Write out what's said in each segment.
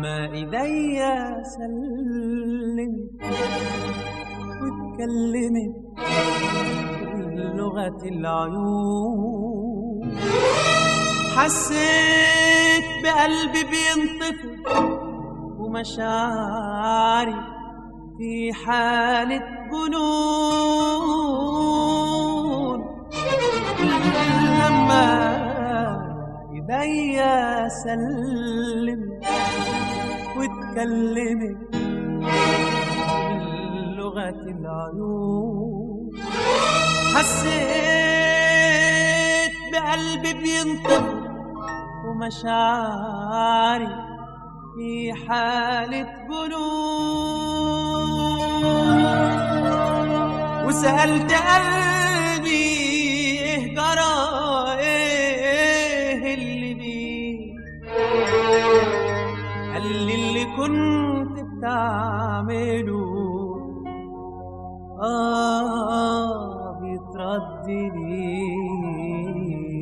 لما ايديا سلمت واتكلمت بلغة العيون حسيت بقلبي بينطفئ ومشاعري في حالة جنون لما ايديا سلمت واتكلمت بلغة العيون حسيت بقلبي بينطق ومشاعري في حالة جنون وسألت قلبي ايه جرى ايه اللي بيه قال لي اللي كنت بتعمله آه بيترد ليه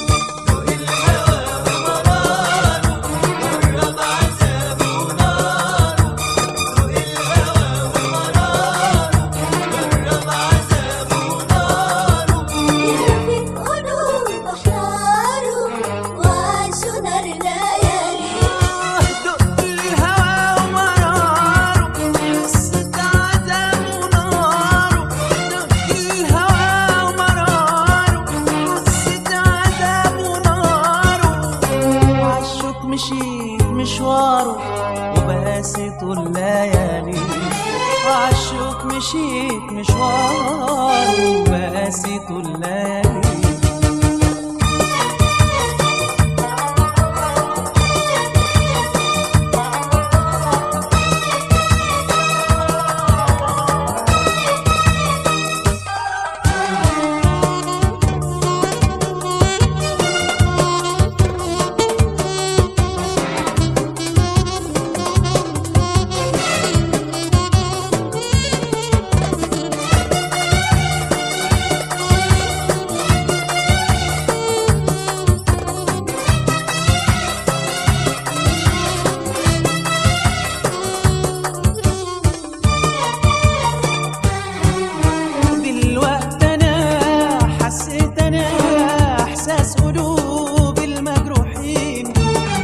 يلفت قلوب أحراره وعاشوا نار الليالي دق الهوى ومراره قصة عذاب وناره دق الهوى ومراره قصة عذاب وناره وعالشوك مشيت مشواره وبقاسته الليالي وعالشوك مشيت مشواره وبقاسته الليالي دلوقتي انا حسيت انا احساس قلوب المجروحين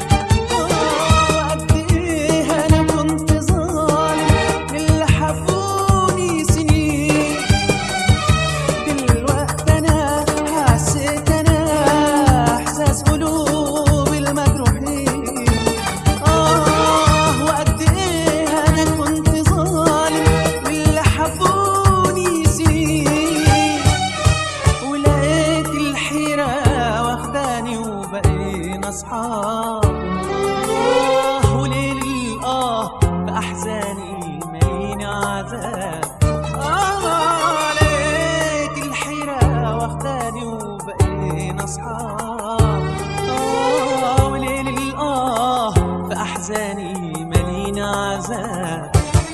وقد ايه انا كنت ظالم اللي حبوني سنين دلوقتي انا حسيت انا احساس قلوب المجروحين آه وقد إيه أنا كنت ظالم واللي حبوني سنين ولقيت الحيرة واخداني وبقينا أصحاب آه وليل الآه بأحزاني ماليني عذاب آه لقيت الحيرة واخداني وبقينا أصحاب آه وليل الآه بأحزاني ماليني عذاب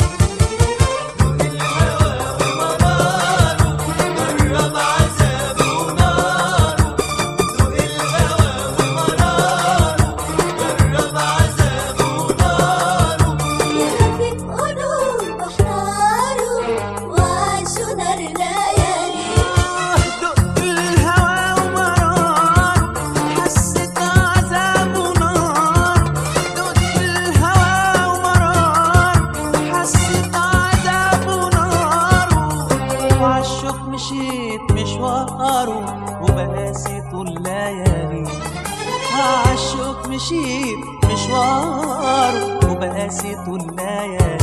يلفت قلوب أحراره وعاشوا نار الليالي دق الهوى ومرار حسيت عذاب ونار دق الهوى ومرار حسيت عذاب ونار وعالشوك مشيت مشواره وبقاسيته الليالي عالشوك مشيت مشواره وبقاسيته الليالي